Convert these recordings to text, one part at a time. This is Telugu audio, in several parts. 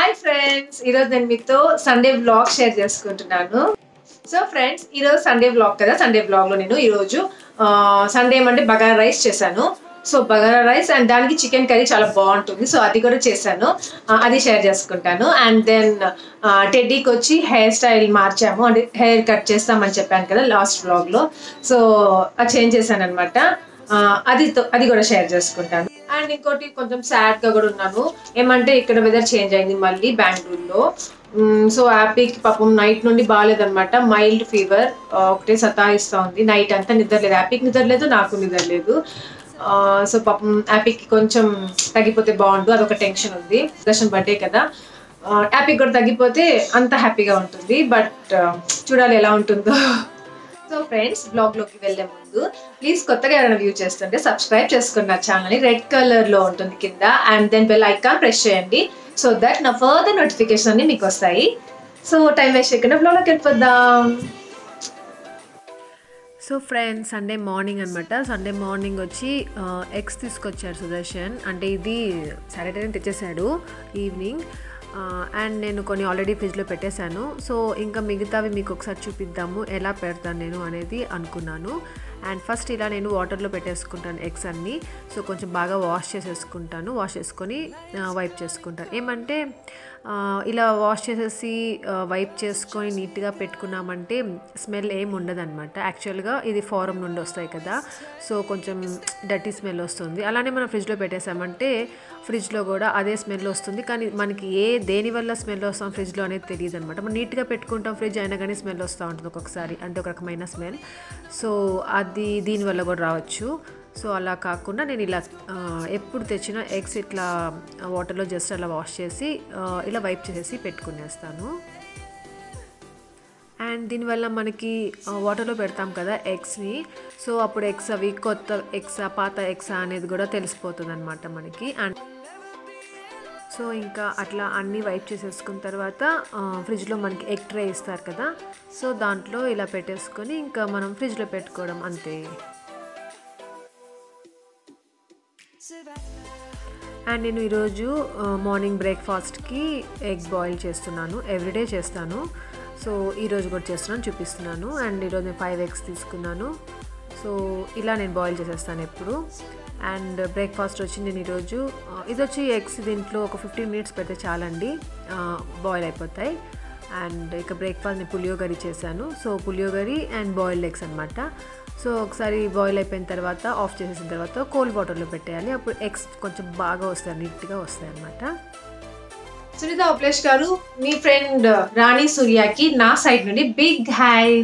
హాయ్ ఫ్రెండ్స్ ఈరోజు నేను మీతో సండే బ్లాగ్ షేర్ చేసుకుంటున్నాను సో ఫ్రెండ్స్ ఈరోజు సండే బ్లాగ్ కదా సండే బ్లాగ్లో నేను ఈరోజు సండే ఏమంటే బగారా రైస్ చేశాను సో బగారా రైస్ అండ్ దానికి చికెన్ కర్రీ చాలా బాగుంటుంది సో అది కూడా చేశాను ఆ, అది షేర్ చేసుకుంటాను అండ్ దెన్ టెడ్డీకి వచ్చి హెయిర్ స్టైల్ మార్చాము అంటే హెయిర్ కట్ చేస్తామని చెప్పాను కదా లాస్ట్ బ్లాగ్లో సో అది చేంజ్ చేశాను అనమాట అది తో- అది కూడా షేర్ చేసుకుంటాను అండ్ ఇంకోటి కొంచెం సాడ్ గా కూడా ఉన్నాను ఏమంటే ఇక్కడ వెదర్ చేంజ్ అయింది మళ్ళీ బెంగళూరులో సో హ్యాపీకి పాపం నైట్ నుండి బాగాలేదనమాట మైల్డ్ ఫీవర్ ఒకటే సతాయిస్తా ఉంది నైట్ అంతా నిద్ర లేదు హ్యాపీకి నిద్ర లేదు నాకు నిద్ర లేదు సో పాపం హ్యాపీకి కొంచెం తగ్గిపోతే బాగుండు అదొక టెన్షన్ ఉంది దర్శన్ బర్త్డే కదా హ్యాపీకి కూడా తగ్గిపోతే అంత హ్యాపీగా ఉంటుంది బట్ చూడాలి ఎలా ఉంటుందో సో ఫ్రెండ్స్ బ్లాగ్ లోకి వెళ్ళే ముందు ప్లీజ్ కొత్తగా ఎవరైనా వ్యూ చేస్తుంటే సబ్స్క్రైబ్ చేసుకున్న నా ఛానల్ని రెడ్ కలర్ లో ఉంటుంది కింద and then bell icon press చేయండి సో దట్ నా ఫర్దర్ నోటిఫికేషన్ అన్ని మీకు వస్తాయి సో టైం వేస్ట్ చేయకుండా బ్లాగ్ లోకి వెళ్ళిపోద్దాం సో ఫ్రెండ్స్ సండే మార్నింగ్ అనమాట సండే మార్నింగ్ వచ్చి ఎగ్స్ తీసుకొచ్చారు సుదర్శన్ అంటే ఇది సాటర్డే తెచ్చేసాడు ఈవినింగ్ అండ్ నేను కొన్ని ఆల్రెడీ ఫ్రిడ్జ్లో పెట్టేశాను సో ఇంకా మిగతావి మీకు ఒకసారి చూపిద్దాము ఎలా పెడతాను నేను అనేది అనుకున్నాను అండ్ ఫస్ట్ ఇలా నేను వాటర్లో పెట్టేసుకుంటాను ఎగ్స్ అన్నీ సో కొంచెం బాగా వాష్ చేసేసుకుంటాను వాష్ చేసుకొని వైప్ చేసుకుంటాను ఏమంటే ఆ, ఇలా వాష్ చేసేసి వైప్ చేసుకొని నీట్గా పెట్టుకున్నామంటే స్మెల్ ఏం ఉండదన్నమాట యాక్చువల్గా ఇది ఫారం నుండి వస్తాయి కదా సో కొంచెం డర్టీ స్మెల్ వస్తుంది అలానే మనం ఫ్రిడ్జ్లో పెట్టేసామంటే ఫ్రిడ్జ్లో కూడా అదే స్మెల్ వస్తుంది కానీ మనకి ఏ దేని వల్ల స్మెల్ వస్తాం ఫ్రిడ్జ్లో అనేది తెలియదు అనమాట మనం నీట్గా పెట్టుకుంటాం ఫ్రిడ్జ్ అయినా కానీ స్మెల్ వస్తూ ఉంటుంది ఒక్కొక్కసారి అంటే ఒక రకమైన స్మెల్ సో అది దీనివల్ల కూడా రావచ్చు సో అలా కాకుండా నేను ఇలా ఆ, ఎప్పుడు తెచ్చిన ఎగ్స్ ఇట్లా వాటర్లో జస్ట్ అలా వాష్ చేసి ఆ, ఇలా వైప్ చేసేసి పెట్టుకునేస్తాను అండ్ దీనివల్ల మనకి ఆ, వాటర్లో పెడతాం కదా ఎగ్స్ని సో అప్పుడు ఎగ్స్ అవి కొత్త ఎగ్స్ పాత ఎగ్స్ అనేది కూడా తెలిసిపోతుంది అనమాట మనకి అండ్ సో ఇంకా అట్లా అన్నీ వైప్ చేసేసుకున్న తర్వాత ఆ, ఫ్రిడ్జ్లో మనకి ఎగ్ ట్రే ఇస్తారు కదా సో దాంట్లో ఇలా పెట్టేసుకొని ఇంకా మనం ఫ్రిడ్జ్లో పెట్టుకోవడం అంతే అండ్ నేను ఈరోజు ఆ, మార్నింగ్ బ్రేక్ఫాస్ట్కి ఎగ్ బాయిల్ చేస్తున్నాను ఎవ్రీడే చేస్తాను సో ఈరోజు కూడా చేస్తున్నాను చూపిస్తున్నాను అండ్ ఈరోజు నేను ఫైవ్ ఎగ్స్ తీసుకున్నాను సో ఇలా నేను బాయిల్ చేసేస్తాను ఎప్పుడు అండ్ బ్రేక్ఫాస్ట్ వచ్చి నేను ఈరోజు ఆ, ఇది వచ్చి ఎగ్స్ దీంట్లో ఒక ఫిఫ్టీన్ మినిట్స్ పెడితే చాలండి బాయిల్ అయిపోతాయి అండ్ ఇక బ్రేక్ఫాస్ట్ నేను పులియోగరి చేశాను so puliyogare and boiled eggs అనమాట సో ఒకసారి బాయిల్ అయిపోయిన తర్వాత ఆఫ్ చేసేసిన తర్వాత కోల్డ్ వాటర్లో పెట్టేయాలి అప్పుడు ఎగ్స్ కొంచెం బాగా వస్తాయి నీట్గా వస్తాయి అనమాట సునీత అప్లేష్ గారు మీ ఫ్రెండ్ రాణి సూర్యకి నా సైడ్ నుండి బిగ్ హాయ్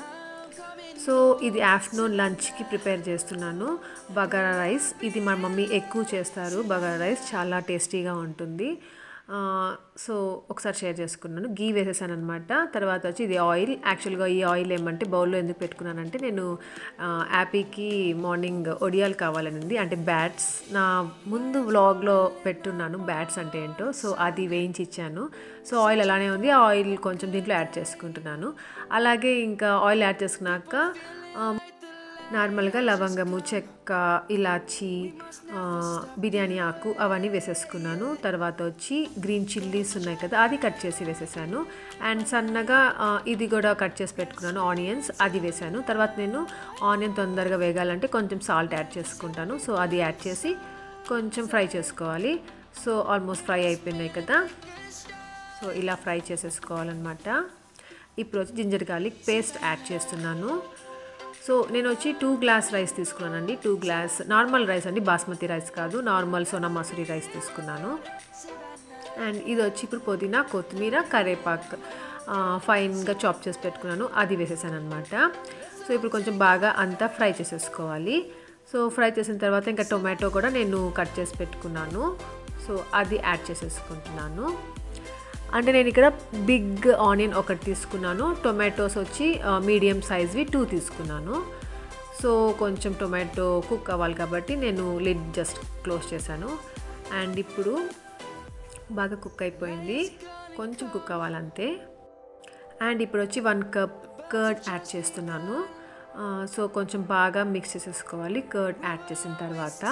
సో ఇది ఆఫ్టర్నూన్ లంచ్కి ప్రిపేర్ చేస్తున్నాను బగారా రైస్ ఇది మా మమ్మీ ఎక్కువ చేస్తారు బగారా రైస్ చాలా టేస్టీగా ఉంటుంది ఆ, సో ఒకసారి షేర్ చేసుకున్నాను గీ వేసేసాను అనమాట తర్వాత వచ్చి ఇది ఆయిల్ యాక్చువల్గా ఈ ఆయిల్ ఏమంటే బౌల్లో ఎందుకు పెట్టుకున్నానంటే నేను ఆ, యాపీకి మార్నింగ్ ఒడియాలు కావాలనింది అంటే బ్యాట్స్ నా ముందు వ్లాగ్లో పెట్టున్నాను బ్యాట్స్ అంటే ఏంటో సో అది వేయించి ఇచ్చాను సో ఆయిల్ అలానే ఉంది ఆ ఆయిల్ కొంచెం దీంట్లో యాడ్ చేసుకుంటున్నాను అలాగే ఇంకా ఆయిల్ యాడ్ చేసుకున్నాక ఆ, నార్మల్గా లవంగము చెక్క ఇలాచి ఆ, బిర్యానీ ఆకు అవన్నీ వేసేసుకున్నాను తర్వాత వచ్చి గ్రీన్ చిల్లీస్ ఉన్నాయి కదా అది కట్ చేసి వేసేసాను అండ్ సన్నగా ఆ, ఇది కూడా కట్ చేసి పెట్టుకున్నాను ఆనియన్స్ అది వేసాను తర్వాత నేను ఆనియన్ తొందరగా వేగాలంటే కొంచెం సాల్ట్ యాడ్ చేసుకుంటాను సో అది యాడ్ చేసి కొంచెం ఫ్రై చేసుకోవాలి సో ఆల్మోస్ట్ ఫ్రై అయిపోయినాయి కదా సో ఇలా ఫ్రై చేసేసుకోవాలన్నమాట ఇప్పుడు వచ్చి జింజర్ గార్లిక్ పేస్ట్ యాడ్ చేస్తున్నాను సో నేను వచ్చి టూ గ్లాస్ రైస్ తీసుకున్నానండి టూ గ్లాస్ నార్మల్ రైస్ అండి బాస్మతి రైస్ కాదు నార్మల్ సోనా మసూరి రైస్ తీసుకున్నాను అండ్ ఇది వచ్చి ఇప్పుడు పుదీనా కొత్తిమీర కరేపాక్ ఆ, ఫైన్గా చాప్ చేసి పెట్టుకున్నాను అది వేసేసాను అనమాట సో ఇప్పుడు కొంచెం బాగా అంతా ఫ్రై చేసేసుకోవాలి సో ఫ్రై చేసిన తర్వాత ఇంకా టొమాటో కూడా నేను కట్ చేసి పెట్టుకున్నాను సో అది యాడ్ చేసేసుకుంటున్నాను అంటే నేను ఇక్కడ బిగ్ ఆనియన్ ఒకటి తీసుకున్నాను టొమాటోస్ వచ్చి మీడియం సైజ్వి టూ తీసుకున్నాను సో కొంచెం టొమాటో కుక్ అవ్వాలి కాబట్టి నేను లిడ్ జస్ట్ క్లోజ్ చేశాను అండ్ ఇప్పుడు బాగా కుక్ అయిపోయింది కొంచెం కుక్ అవ్వాలంతే అండ్ ఇప్పుడు వచ్చి వన్ కప్ కర్డ్ యాడ్ చేస్తున్నాను ఆ, సో కొంచెం బాగా మిక్స్ చేసేసుకోవాలి కర్డ్ యాడ్ చేసిన తర్వాత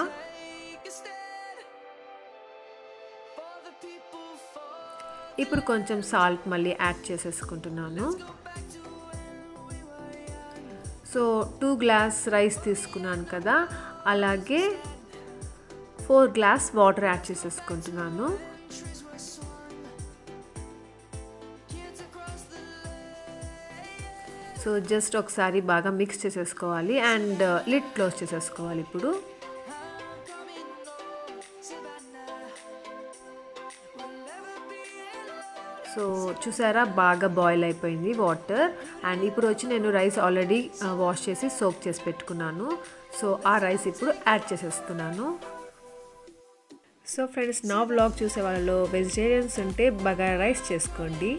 ఇప్పుడు కొంచెం సాల్ట్ మళ్ళీ యాడ్ చేసేసుకుంటున్నాను సో టూ గ్లాస్ రైస్ తీసుకున్నాను కదా అలాగే ఫోర్ గ్లాస్ వాటర్ యాడ్ చేసేసుకుంటున్నాను సో జస్ట్ ఒకసారి బాగా మిక్స్ చేసేసుకోవాలి అండ్ లిడ్ క్లోజ్ చేసేసుకోవాలి ఇప్పుడు సో చూసారా బాగా బాయిల్ అయిపోయింది వాటర్ అండ్ ఇప్పుడు వచ్చి నేను రైస్ ఆల్రెడీ వాష్ చేసి సోక్ చేసి పెట్టుకున్నాను సో ఆ రైస్ ఇప్పుడు యాడ్ చేసేస్తున్నాను సో ఫ్రెండ్స్ నా వ్లాగ్ చూసే వాళ్ళలో వెజిటేరియన్స్ ఉంటే బగారా రైస్ చేసుకోండి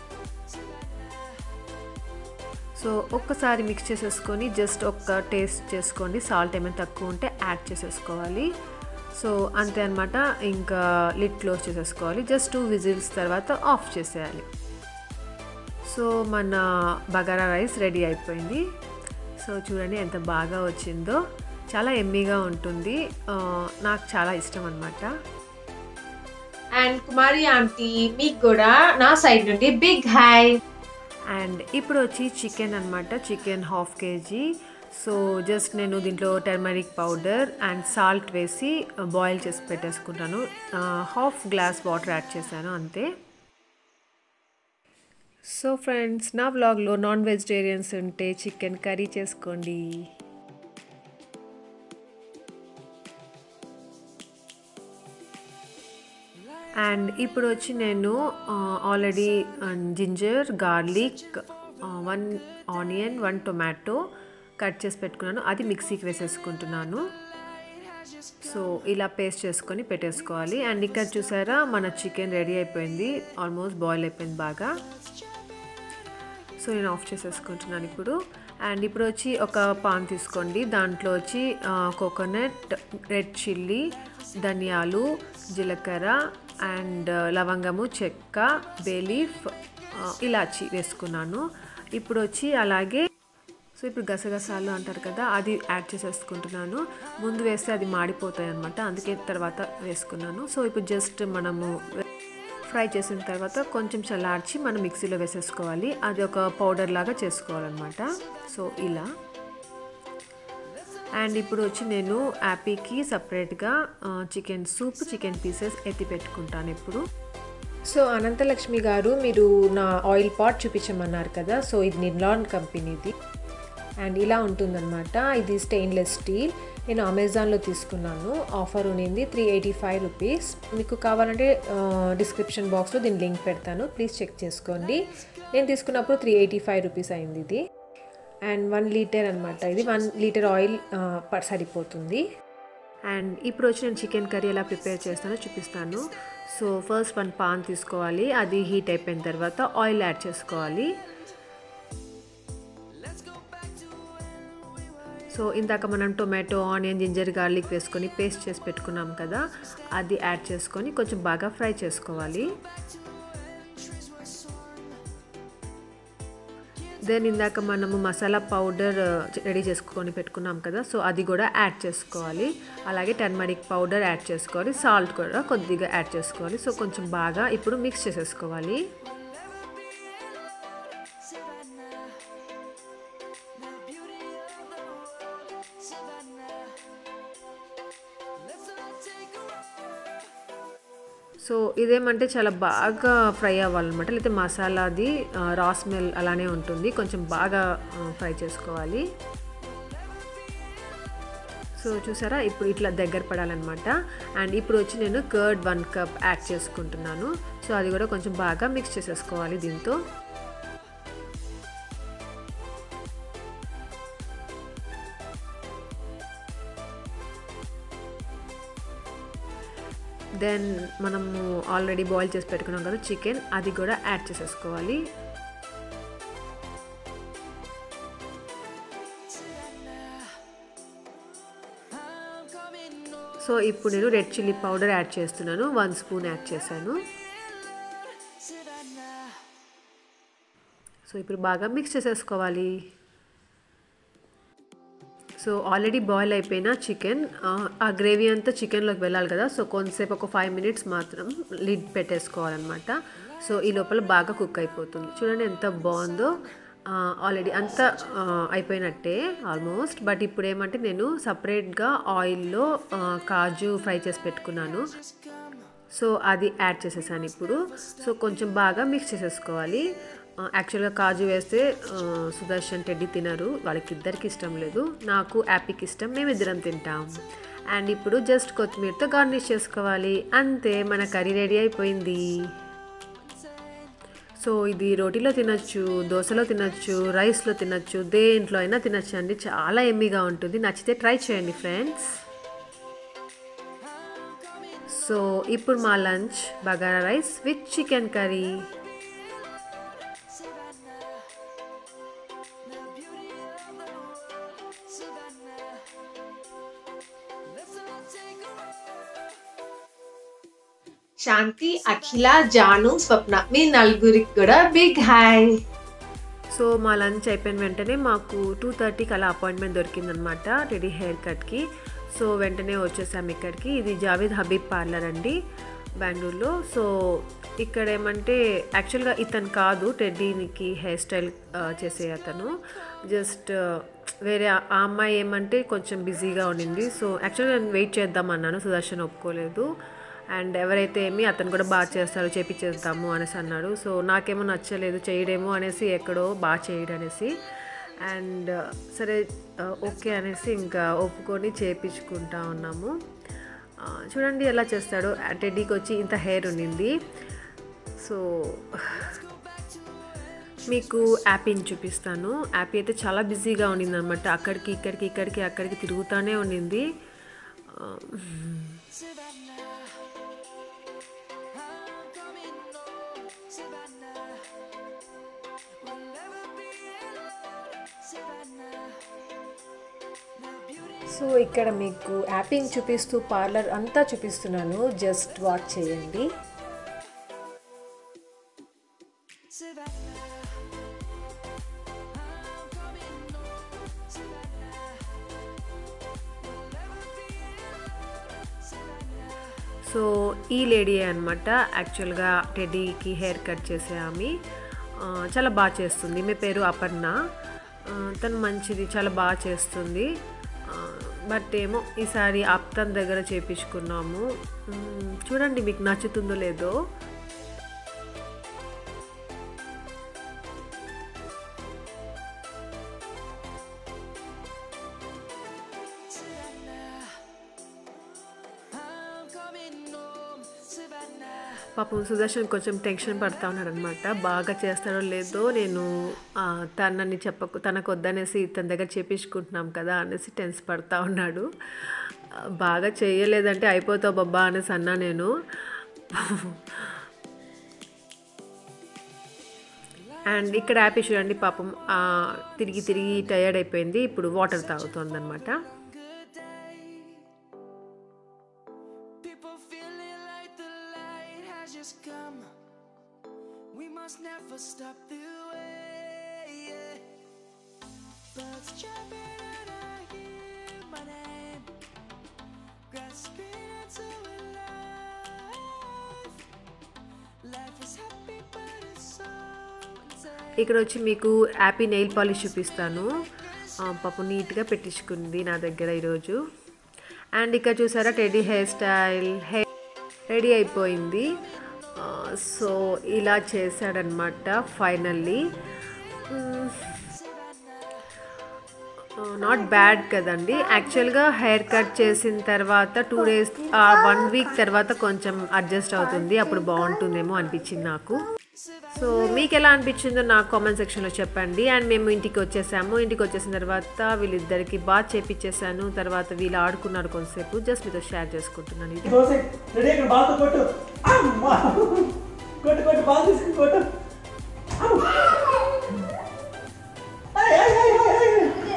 సో ఒక్కసారి మిక్స్ చేసేసుకొని జస్ట్ ఒక్క టేస్ట్ చేసుకోండి సాల్ట్ ఏమైనా తక్కువ ఉంటే యాడ్ చేసేసుకోవాలి సో అంతే అనమాట ఇంకా లిడ్ క్లోజ్ చేసేసుకోవాలి జస్ట్ టూ విజిల్స్ తర్వాత ఆఫ్ చేసేయాలి సో మన బగారా రైస్ రెడీ అయిపోయింది సో చూడండి ఎంత బాగా వచ్చిందో చాలా ఎమ్మీగా ఉంటుంది నాకు చాలా ఇష్టం అనమాట అండ్ కుమారి ఆంటీ మీకు కూడా నా సైడ్ నుండి బిగ్ హై అండ్ ఇప్పుడు వచ్చి చికెన్ అనమాట chicken half KG so just నేను దీంట్లో టర్మరిక్ పౌడర్ అండ్ సాల్ట్ వేసి బాయిల్ చేసి పెట్టేసుకుంటాను హాఫ్ గ్లాస్ వాటర్ యాడ్ చేశాను అంతే సో ఫ్రెండ్స్ నా వ్లాగ్లో నాన్ వెజిటేరియన్స్ ఉంటే చికెన్ కర్రీ చేసుకోండి అండ్ ఇప్పుడు వచ్చి నేను already ginger garlic one onion one tomato cut చేసి పెట్టుకున్నాను అది మిక్సీకి వేసేసుకుంటున్నాను సో ఇలా పేస్ట్ చేసుకొని పెట్టేసుకోవాలి అండ్ ఇక్కడ చూసారా మన చికెన్ రెడీ అయిపోయింది ఆల్మోస్ట్ బాయిల్ అయిపోయింది బాగా సో నేను ఆఫ్ చేసేసుకుంటున్నాను ఇప్పుడు అండ్ ఇప్పుడు వచ్చి ఒక పాన్ తీసుకోండి దాంట్లో వచ్చి కోకోనట్ రెడ్ చిల్లీ ధనియాలు జీలకర్ర అండ్ లవంగము చెక్క బేలీఫ్ ఇలాచి వేసుకున్నాను ఇప్పుడు వచ్చి అలాగే సో ఇప్పుడు గసగసాలు అంటారు కదా అది యాడ్ చేసేసుకుంటున్నాను ముందు వేస్తే అది మాడిపోతాయి అనమాట అందుకే తర్వాత వేసుకున్నాను సో ఇప్పుడు జస్ట్ మనము ఫ్రై చేసిన తర్వాత కొంచెం చల్లార్చి మనం మిక్సీలో వేసేసుకోవాలి అది ఒక పౌడర్ లాగా చేసుకోవాలన్నమాట సో ఇలా అండ్ ఇప్పుడు వచ్చి నేను యాపీకి సపరేట్గా చికెన్ సూప్ చికెన్ పీసెస్ ఎత్తి పెట్టుకుంటాను ఇప్పుడు సో అనంతలక్ష్మి గారు మీరు నా ఆయిల్ పాట్ చూపించమన్నారు కదా సో ఇది నిర్లాన్ కంపెనీది అండ్ ఇలా ఉంటుందన్నమాట ఇది స్టెయిన్లెస్ స్టీల్ నేను అమెజాన్లో తీసుకున్నాను ఆఫర్ ఉన్నింది త్రీ ఎయిటీ ఫైవ్ రూపీస్ మీకు కావాలంటే డిస్క్రిప్షన్ బాక్స్లో దీని లింక్ పెడతాను ప్లీజ్ చెక్ చేసుకోండి నేను తీసుకున్నప్పుడు త్రీ ఎయిటీ ఫైవ్ రూపీస్ అయింది ఇది అండ్ వన్ లీటర్ అనమాట ఇది వన్ లీటర్ ఆయిల్ సరిపోతుంది అండ్ ఇప్పుడు వచ్చి నేను చికెన్ కర్రీ ఎలా ప్రిపేర్ చేస్తానో చూపిస్తాను సో ఫస్ట్ వన్ పాన్ తీసుకోవాలి అది హీట్ అయిపోయిన తర్వాత ఆయిల్ యాడ్ చేసుకోవాలి సో ఇందాక మనం టొమాటో ఆనియన్ జింజర్ గార్లిక్ వేసుకొని పేస్ట్ చేసి పెట్టుకున్నాం కదా అది యాడ్ చేసుకొని కొంచెం బాగా ఫ్రై చేసుకోవాలి దెన్ ఇందాక మనము మసాలా పౌడర్ రెడీ చేసుకొని పెట్టుకున్నాం కదా సో అది కూడా యాడ్ చేసుకోవాలి అలాగే టర్మరిక్ పౌడర్ యాడ్ చేసుకోవాలి సాల్ట్ కూడా కొద్దిగా యాడ్ చేసుకోవాలి సో కొంచెం బాగా ఇప్పుడు మిక్స్ చేసేసుకోవాలి సో ఇదేమంటే చాలా బాగా ఫ్రై అవ్వాలన్నమాట లేకపోతే మసాలాది రా స్మెల్ అలానే ఉంటుంది కొంచెం బాగా ఫ్రై చేసుకోవాలి సో చూసారా ఇప్పుడు ఇట్లా దగ్గర పడాలన్నమాట అండ్ ఇప్పుడు వచ్చి నేను కర్డ్ వన్ కప్ యాడ్ చేసుకుంటున్నాను సో అది కూడా కొంచెం బాగా మిక్స్ చేసేసుకోవాలి దీంతో దెన్ మనము ఆల్రెడీ బాయిల్ చేసి పెట్టుకున్నాం కదా చికెన్ అది కూడా యాడ్ చేసేసుకోవాలి సో ఇప్పుడు నేను రెడ్ చిల్లీ పౌడర్ యాడ్ చేస్తున్నాను వన్ స్పూన్ యాడ్ చేశాను సో ఇప్పుడు బాగా మిక్స్ చేసేసుకోవాలి సో ఆల్రెడీ బాయిల్ అయిపోయిన చికెన్ ఆ గ్రేవీ అంతా చికెన్లోకి వెళ్ళాలి కదా సో కొంతసేపు ఒక ఫైవ్ మినిట్స్ మాత్రం లిడ్ పెట్టేసుకోవాలన్నమాట సో ఈ లోపల బాగా కుక్ అయిపోతుంది చూడండి ఎంత బాగుందో ఆల్రెడీ అంతా ఆ, అయిపోయినట్టే ఆల్మోస్ట్ బట్ ఇప్పుడు ఏమంటే నేను సపరేట్గా ఆయిల్లో ఆ, కాజు ఫ్రై చేసి పెట్టుకున్నాను సో అది యాడ్ చేసేసాను ఇప్పుడు సో కొంచెం బాగా మిక్స్ చేసేసుకోవాలి ఆ, యాక్చువల్గా కాజు వేస్తే ఆ, సుదర్శన్ టెడ్డి తినరు వాళ్ళకి ఇద్దరికి ఇష్టం లేదు నాకు యాపీకి ఇష్టం మేమిద్దరం తింటాం అండ్ ఇప్పుడు జస్ట్ కొత్తిమీరతో గార్నిష్ చేసుకోవాలి అంతే మన కర్రీ రెడీ అయిపోయింది సో ఇది రోటీలో తినొచ్చు దోశలో తినొచ్చు రైస్లో తినొచ్చు దేంట్లో అయినా తినొచ్చు అండి చాలా ఎమ్మీగా ఉంటుంది నచ్చితే ట్రై చేయండి ఫ్రెండ్స్ సో ఇప్పుడు మా lunch bagara rice with chicken curry Shanti Akhila Janu Swapna మీ నలుగురికి కూడా బిగ్ హాయ్ సో మా లంచ్ అయిపోయిన వెంటనే మాకు టూ థర్టీకి అలా అపాయింట్మెంట్ దొరికిందనమాట రెడీ హెయిర్ కట్కి సో వెంటనే వచ్చేసాము ఇక్కడికి ఇది జావేద్ హబీబ్ పార్లర్ అండి బెంగళూరులో సో ఇక్కడ ఏమంటే యాక్చువల్గా ఇతను కాదు టెడ్డీకి హెయిర్ స్టైల్ ఆ, చేసే అతను జస్ట్ వేరే ఆ ఆ అమ్మాయి ఏమంటే కొంచెం బిజీగా ఉండింది సో యాక్చువల్గా నేను వెయిట్ చేద్దాం అన్నాను సుదర్శన్ ఒప్పుకోలేదు అండ్ ఎవరైతే ఏమి అతను కూడా బాగా చేస్తారో చేపించేస్తాము అనేసి అన్నాడు సో నాకేమో నచ్చలేదు చేయడేమో అనేసి ఎక్కడో బాగా చేయడం అనేసి అండ్ సరే ఆ, ఓకే అనేసి ఇంకా ఒప్పుకొని చేపించుకుంటా ఉన్నాము ఆ, చూడండి ఎలా చేస్తాడో టెడ్డీకి వచ్చి ఇంత హెయిర్ ఉండింది సో మీకు యాపీని చూపిస్తాను యాపీ అయితే చాలా బిజీగా ఉండింది అనమాట అక్కడికి ఇక్కడికి ఇక్కడికి అక్కడికి తిరుగుతూనే ఉండింది ఆ, సో ఇక్కడ మీకు యాపింగ్ చూపిస్తూ పార్లర్ అంతా చూపిస్తున్నాను జస్ట్ వాచ్ చేయండి సో ఈ లేడీ అనమాట యాక్చువల్గా టెడ్డీకి హెయిర్ కట్ చేసే ఆమె ఆ, చాలా బాగా చేస్తుంది మీ పేరు అపర్ణ ఆ, తను మంచిది చాలా బాగా చేస్తుంది ఆ, బట్ ఏమో ఈసారి అప్తన్ దగ్గర చేపించుకున్నాము మ్, చూడండి మీకు నచ్చుతుందో లేదో పాపం సుదర్శన్ కొంచెం టెన్షన్ పడతా ఉన్నాడు అనమాట బాగా చేస్తాడో లేదో నేను ఆ, తనని చెప్పకు తనకు వద్దనేసి తన దగ్గర చేపించుకుంటున్నాం కదా అనేసి టెన్స్ పడతా ఉన్నాడు ఆ, బాగా చేయలేదంటే అయిపోతావు బాబా అనేసి అన్నా నేను అండ్ ఇక్కడ హ్యాపీ చూడండి పాపం ఆ, తిరిగి తిరిగి టయర్డ్ అయిపోయింది ఇప్పుడు వాటర్ తాగుతుంది అనమాట People feeling like the light has just come. We must never stop the way. Yeah. Birds chirping and I hear my name, grasping into life. Life is happy, but it's so insane. ఇక్కడ వచ్చి మీకు యాపీ నెయిల్ పాలిష్ చూపిస్తాను ఆ, పాపం నీట్గా పెట్టించుకుంది నా దగ్గర ఈరోజు అండ్ ఇక్కడ చూసారా Teddy hair style hair ready అయిపోయింది ఆ, సో ఇలా చేశాడనమాట ఫైనల్లీ నాట్ బ్యాడ్ కదండి యాక్చువల్గా హెయిర్ కట్ చేసిన తర్వాత టూ డేస్ వన్ వీక్ తర్వాత కొంచెం అడ్జస్ట్ అవుతుంది అప్పుడు బాగుంటుందేమో అనిపించింది నాకు సో మీకు ఎలా అనిపించిందో నాకు కామెంట్ సెక్షన్లో చెప్పండి అండ్ మేము ఇంటికి వచ్చేసాము ఇంటికి వచ్చేసిన తర్వాత వీళ్ళిద్దరికి బాగా చేపించేసాను తర్వాత వీళ్ళు ఆడుకున్నారు కొంతసేపు జస్ట్ మీతో షేర్ చేసుకుంటున్నాను ఇది దోశ రెడీ అక్కడ బాల్తో కొట్టు అమ్మా కొట్టు కొట్టు బాల్ తీసుకుని కొట్టు అమ్మ. ఆయ్, ఆయ్, ఆయ్, ఆయ్, ఆయ్.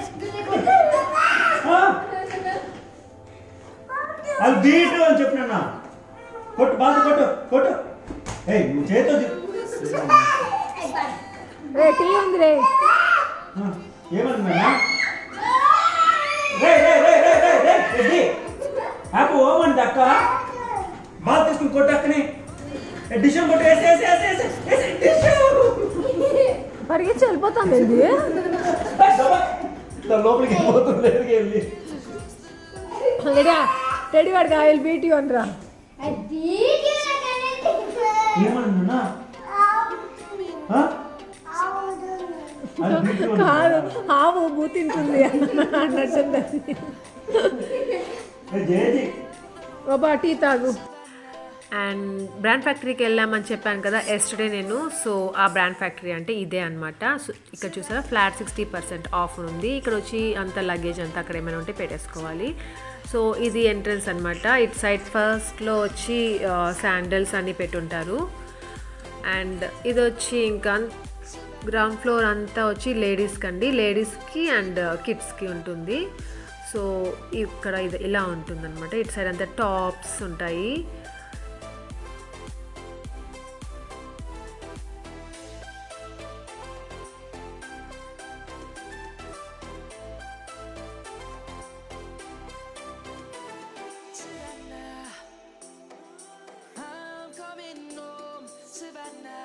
ఆ. అది బీటు అని చెప్పినా కొట్టు బాల్తో కొట్టు కొట్టు ఏయ్ నువ్వు చేతితో తీ- ఆ, ఏమనుకున్నా రే రే రే రే రే రే రెడ్డి ఆపు ఓమంది అక్క బాల్ తీసుకుని కొట్టక్కని డిషన్ కొట్టు వేసి వేసి వేసి వేసి వేసి డిషన్ పరిగెచ్చి వెళ్ళిపోతాం ఇది లోపలికి వెళ్ళిపోతుంది దగ్గరికి వెళ్ళి రెడీ రెడీ వాడికి ఆయిల్ బీటీ అనరా ఏమన్నా అది బీట్ కాదు ఆవు బూ తింటుంది అన్నట్టుంది జేజీ బాబా టీ తాగు అండ్ బ్రాండ్ ఫ్యాక్టరీకి వెళ్ళామని చెప్పాను కదా ఎస్టర్డే నేను సో ఆ బ్రాండ్ ఫ్యాక్టరీ అంటే ఇదే అనమాట సో ఇక్కడ చూసారా ఫ్లాట్ సిక్స్టీ పర్సెంట్ ఆఫ్ ఉంది ఇక్కడ వచ్చి అంత లగేజ్ అంతా అక్కడ ఏమైనా ఉంటే పెట్టేసుకోవాలి సో ఇది ఎంట్రన్స్ అనమాట ఇట్ సైడ్ ఫస్ట్లో వచ్చి శాండల్స్ అన్నీ పెట్టుంటారు అండ్ ఇది వచ్చి ఇంకా గ్రౌండ్ ఫ్లోర్ అంతా వచ్చి లేడీస్కి అండి లేడీస్కి అండ్ కిడ్స్కి ఉంటుంది సో ఇక్కడ ఇది ఇలా ఉంటుంది అనమాట ఇటు సైడ్ అంతా టాప్స్ ఉంటాయి I'm coming home, Savannah.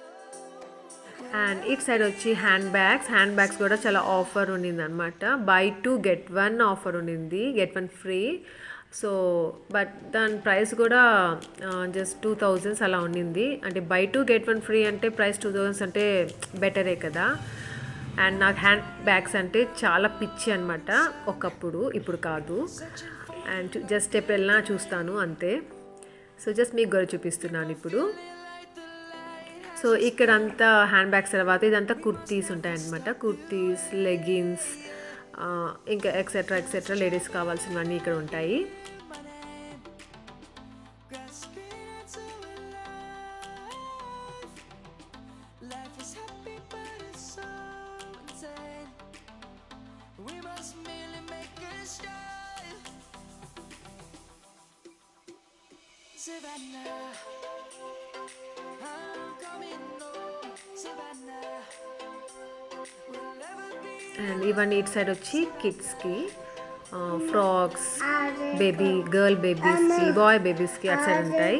And ఇటు సైడ్ వచ్చి హ్యాండ్ బ్యాగ్స్ హ్యాండ్ బ్యాగ్స్ కూడా చాలా ఆఫర్ ఉండింది అనమాట buy two get one offer ఉండింది get one free so but దాని ప్రైస్ కూడా జస్ట్ టూ థౌజండ్స్ అలా ఉండింది అంటే buy two get one free అంటే ప్రైస్ టూ థౌజండ్స్ అంటే బెటరే కదా అండ్ నాకు హ్యాండ్ బ్యాగ్స్ అంటే చాలా పిచ్చి అనమాట ఒకప్పుడు ఇప్పుడు కాదు అండ్ జస్ట్ ఎప్పుడు వెళ్ళినా చూస్తాను అంతే సో జస్ట్ మీకు కూడా చూపిస్తున్నాను ఇప్పుడు సో ఇక్కడ అంతా హ్యాండ్ బ్యాగ్స్ తర్వాత ఇదంతా కుర్తీస్ ఉంటాయన్నమాట కుర్తీస్ లెగిన్స్ ఇంకా ఎక్సెట్రా ఎక్సెట్రా లేడీస్ కావాల్సినవన్నీ ఇక్కడ ఉంటాయి Grasping into love. Life is happy, but it's so insane. We must merely make a start. Savannah, I'm coming home. Savannah, we'll never be. And ఇవన్నీ ఇటు సైడ్ వచ్చి కిడ్స్కి ఫ్రాక్స్ బేబీ గర్ల్ బేబీస్కి బాయ్ బేబీస్కి అటు సైడ్ ఉంటాయి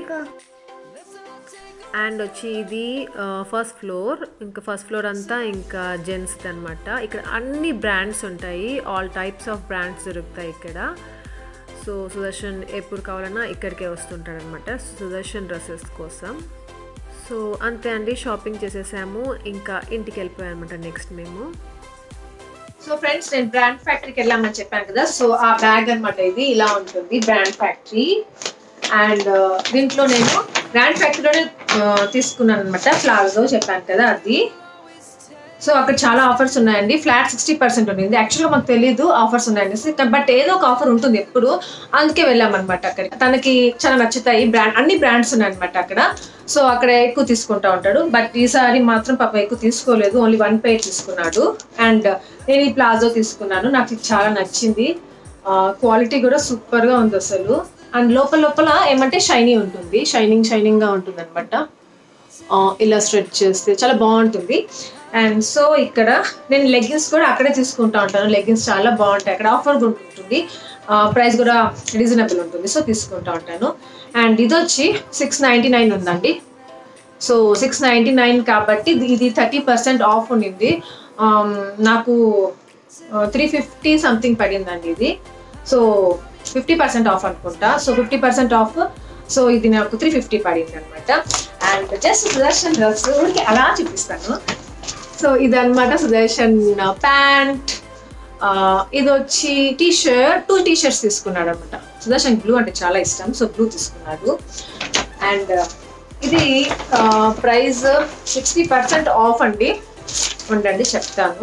అండ్ వచ్చి ఇది ఫస్ట్ ఫ్లోర్ ఇంకా ఫస్ట్ ఫ్లోర్ అంతా ఇంకా జెంట్స్ అనమాట ఇక్కడ అన్ని బ్రాండ్స్ ఉంటాయి ఆల్ టైప్స్ ఆఫ్ బ్రాండ్స్ దొరుకుతాయి ఇక్కడ సో సుదర్శన్ ఎప్పుడు కావాలన్నా ఇక్కడికే వస్తుంటాడనమాట సుదర్శన్ డ్రెస్సెస్ కోసం సో అంతే అండి షాపింగ్ చేసేసాము ఇంకా ఇంటికి వెళ్ళిపోయాం అనమాట నెక్స్ట్ మేము సో ఫ్రెండ్స్ నేను బ్రాండ్ ఫ్యాక్టరీకి వెళ్ళామని చెప్పాను కదా సో ఆ బ్యాగ్ అన్నమాట ఇది ఇలా ఉంటుంది బ్రాండ్ ఫ్యాక్టరీ అండ్ దీంట్లో నేను బ్రాండ్ ఫ్యాక్టరీలోనే తీసుకున్నాను అనమాట ప్లాజో చెప్పాను కదా అది సో అక్కడ చాలా ఆఫర్స్ ఉన్నాయండి ఫ్లాట్ సిక్స్టీ పర్సెంట్ ఉంది యాక్చువల్గా మాకు తెలియదు ఆఫర్స్ ఉన్నాయండి బట్ ఏదో ఒక ఆఫర్ ఉంటుంది ఎప్పుడు అందుకే వెళ్ళామన్నమాట అక్కడికి తనకి చాలా నచ్చుతాయి బ్రాండ్ అన్ని బ్రాండ్స్ ఉన్నాయన్నమాట అక్కడ సో అక్కడ ఎక్కువ తీసుకుంటా ఉంటాడు బట్ ఈసారి మాత్రం పాప ఎక్కువ తీసుకోలేదు ఓన్లీ వన్ పేర్ తీసుకున్నాడు అండ్ నేను ఈ ప్లాజో తీసుకున్నాను నాకు ఇది చాలా నచ్చింది క్వాలిటీ కూడా సూపర్ గా ఉంది అసలు అండ్ లోపల లోపల ఏమంటే షైనీ ఉంటుంది షైనింగ్ షైనింగ్ గా ఉంటుంది అనమాట ఇలా స్ట్రెచ్ చేస్తే చాలా బాగుంటుంది అండ్ సో ఇక్కడ నేను లెగ్గిన్స్ కూడా అక్కడే తీసుకుంటా ఉంటాను లెగ్గిన్స్ చాలా బాగుంటాయి అక్కడ ఆఫర్ కూడా ఉంటుంది ప్రైస్ కూడా రీజనబుల్ ఉంటుంది సో తీసుకుంటా ఉంటాను అండ్ ఇది వచ్చి సిక్స్ నైంటీ నైన్ ఉందండి సో సిక్స్ నైంటీ నైన్ కాబట్టి ఇది- ఇది థర్టీ పర్సెంట్ ఆఫ్ ఉండింది ఆమ్, నాకు త్రీ ఫిఫ్టీ సంథింగ్ పడిందండి ఇది సో ఫిఫ్టీ పర్సెంట్ ఆఫ్ అనుకుంటా so fifty percent off so ఇది నాకు త్రీ ఫిఫ్టీ పడింది అనమాట అండ్ జస్ట్ సుదర్శన్ డ్రెస్ ఊరికి అలా చూపిస్తాను సో ఇది అనమాట సుదర్శన్ ప్యాంట్ ఇది వచ్చి T shirt two T shirts తీసుకున్నాడు అనమాట సుదర్శన్ బ్లూ అంటే చాలా ఇష్టం సో బ్లూ తీసుకున్నాడు అండ్ ఇది ప్రైస్ సిక్స్టీ పర్సెంట్ ఆఫ్ అండి ఉండండి చెప్తాను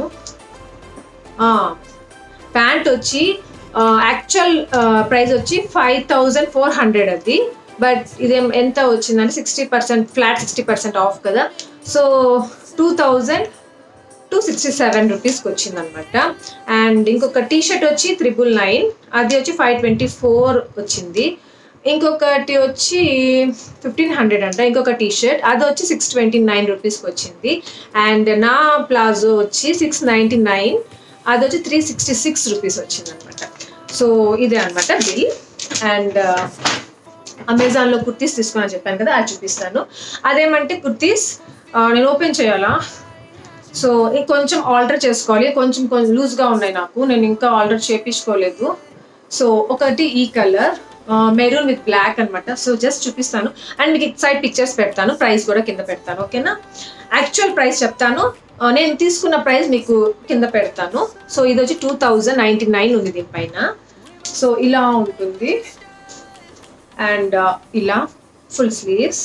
ప్యాంట్ వచ్చి యాక్చువల్ ప్రైస్ వచ్చి ఫైవ్ థౌజండ్ ఫోర్ హండ్రెడ్ అది బట్ ఇదేం ఎంత వచ్చిందంటే sixty percent flat sixty percent off కదా so two thousand two sixty seven రూపీస్కి వచ్చింది అనమాట అండ్ ఇంకొక టీ షర్ట్ వచ్చి త్రిబుల్ నైన్ అది వచ్చి ఫైవ్ ట్వంటీ ఫోర్ వచ్చింది ఇంకొకటి వచ్చి ఫిఫ్టీన్ హండ్రెడ్ అంట ఇంకొక టీ షర్ట్ అది వచ్చి సిక్స్ ట్వంటీ నైన్ రూపీస్కి వచ్చింది అండ్ నా ప్లాజో వచ్చి సిక్స్ నైంటీ నైన్ అది వచ్చి త్రీ సిక్స్టీ సిక్స్ రూపీస్ వచ్చింది అనమాట సో ఇదే అనమాట బిల్ అండ్ అమెజాన్లో కుర్తీస్ తీసుకుని చెప్పాను కదా అది చూపిస్తాను అదేమంటే కుర్తీస్ ఆ, నేను ఓపెన్ చేయాలా సో ఇంకొంచెం ఆల్టర్ చేసుకోవాలి కొంచెం కొంచెం లూజ్గా ఉన్నాయి నాకు నేను ఇంకా ఆల్టర్ చేపించుకోలేదు సో ఒకటి ఈ కలర్ మెరూన్ విత్ బ్లాక్ అన్నమాట సో జస్ట్ చూపిస్తాను అండ్ మీకు ఇట్ సైడ్ పిక్చర్స్ పెడతాను ప్రైస్ కూడా కింద పెడతాను ఓకేనా యాక్చువల్ ప్రైస్ చెప్తాను ఆ, నేను తీసుకున్న ప్రైస్ మీకు కింద పెడతాను సో ఇది వచ్చి టూ థౌజండ్ నైంటీ నైన్ ఉంది దీనిపైన సో ఇలా ఉంటుంది అండ్ ఇలా ఫుల్ స్లీవ్స్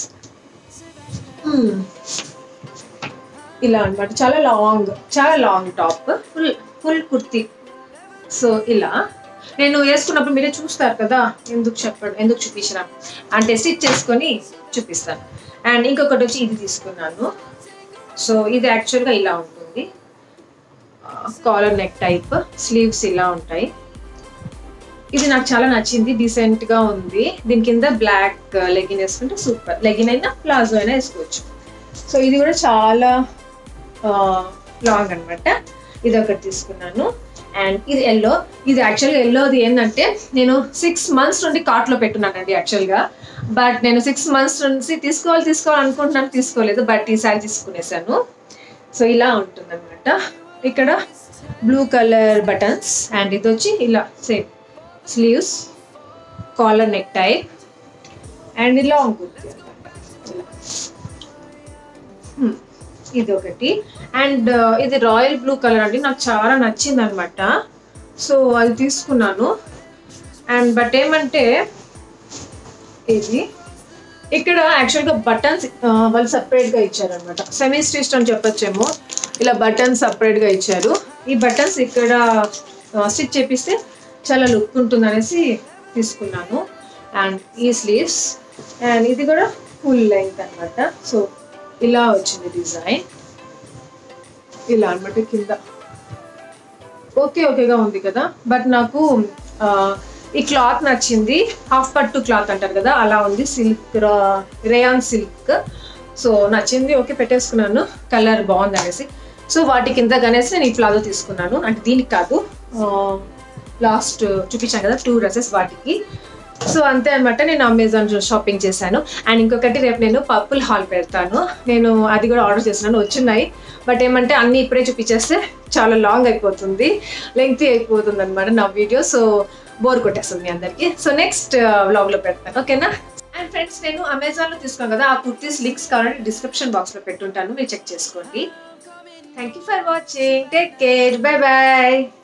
ఇలా అన్నమాట చాలా లాంగ్ చాలా long top full full kurti so ఇలా నేను వేసుకున్నప్పుడు మీరే చూస్తారు కదా ఎందుకు చెప్పడం ఎందుకు చూపించిన అంటే స్టిచ్ చేసుకొని చూపిస్తాను అండ్ ఇంకొకటి వచ్చి ఇది తీసుకున్నాను సో ఇది యాక్చువల్గా ఇలా ఉంటుంది కాలర్ నెక్ టైప్ స్లీవ్స్ ఇలా ఉంటాయి ఇది నాకు చాలా నచ్చింది డీసెంట్ గా ఉంది దీని కింద బ్లాక్ లెగిన్ వేసుకుంటే సూపర్ లెగిన్ అయినా ప్లాజో అయినా వేసుకోవచ్చు సో ఇది కూడా చాలా లాంగ్ అన్నమాట ఇది ఒకటి తీసుకున్నాను అండ్ ఇది ఎల్లో ఇది యాక్చువల్గా ఎల్లోది ఏంటంటే నేను సిక్స్ మంత్స్ నుండి కార్ట్లో పెట్టున్నానండి యాక్చువల్గా బట్ నేను సిక్స్ మంత్స్ నుంచి తీసుకోవాలి తీసుకోవాలి అనుకుంటున్నాను తీసుకోలేదు బట్ ఈసారి తీసుకునేసాను సో ఇలా ఉంటుందన్నమాట ఇక్కడ బ్లూ కలర్ బటన్స్ అండ్ ఇది వచ్చి ఇలా same sleeves collar neck type and long kurti అన్నమాట ఇలా Hmm. ఇది ఒకటి అండ్ ఇది రాయల్ బ్లూ కలర్ అండి నాకు చాలా నచ్చింది అనమాట సో అది తీసుకున్నాను అండ్ బట్ ఏమంటే ఇది ఇక్కడ యాక్చువల్గా బటన్స్ వాళ్ళు సపరేట్గా ఇచ్చారనమాట సెమీ స్టిచ్డ్ అని చెప్పొచ్చేమో ఇలా బటన్స్ సపరేట్గా ఇచ్చారు ఈ బటన్స్ ఇక్కడ స్టిచ్ చేపిస్తే చాలా లుక్ ఉంటుంది అనేసి తీసుకున్నాను అండ్ ఈ స్లీవ్స్ అండ్ ఇది కూడా ఫుల్ లెంగ్త్ అనమాట సో ఇలా వచ్చింది డిజైన్ ఇలా అనమాట కింద ఓకే ఓకేగా ఉంది కదా బట్ నాకు ఆ, ఈ క్లాత్ నచ్చింది హాఫ్ పట్టు క్లాత్ అంటారు కదా అలా ఉంది సిల్క్ రేయాన్ సిల్క్ సో నచ్చింది ఓకే పెట్టేసుకున్నాను కలర్ బాగుంది అనేసి సో వాటి కింద గనేసి నేను ఈ ప్లాజో తీసుకున్నాను అంటే దీనికి కాదు లాస్ట్ చూపించాను కదా టూ డ్రెస్సెస్ వాటికి సో అంతే అనమాట నేను అమెజాన్ షాపింగ్ చేశాను అండ్ ఇంకొకటి రేపు నేను పర్పుల్ హాల్ పెడతాను నేను అది కూడా ఆర్డర్ చేసినాను వచ్చున్నాయి బట్ ఏమంటే అన్ని ఇప్పుడే చూపించేస్తే చాలా లాంగ్ అయిపోతుంది లెంగ్తీ అయిపోతుంది అనమాట నా వీడియో సో బోర్ కొట్టేస్తుంది మీ అందరికి సో నెక్స్ట్ వ్లాగ్లో పెడతాను ఓకేనా అండ్ ఫ్రెండ్స్ నేను అమెజాన్లో తీసుకున్నాను కదా ఆ కుర్తీస్ లింక్స్ కావాలంటే డిస్క్రిప్షన్ బాక్స్లో పెట్టుంటాను మీరు చెక్ చేసుకోండి thank you for watching take care bye bye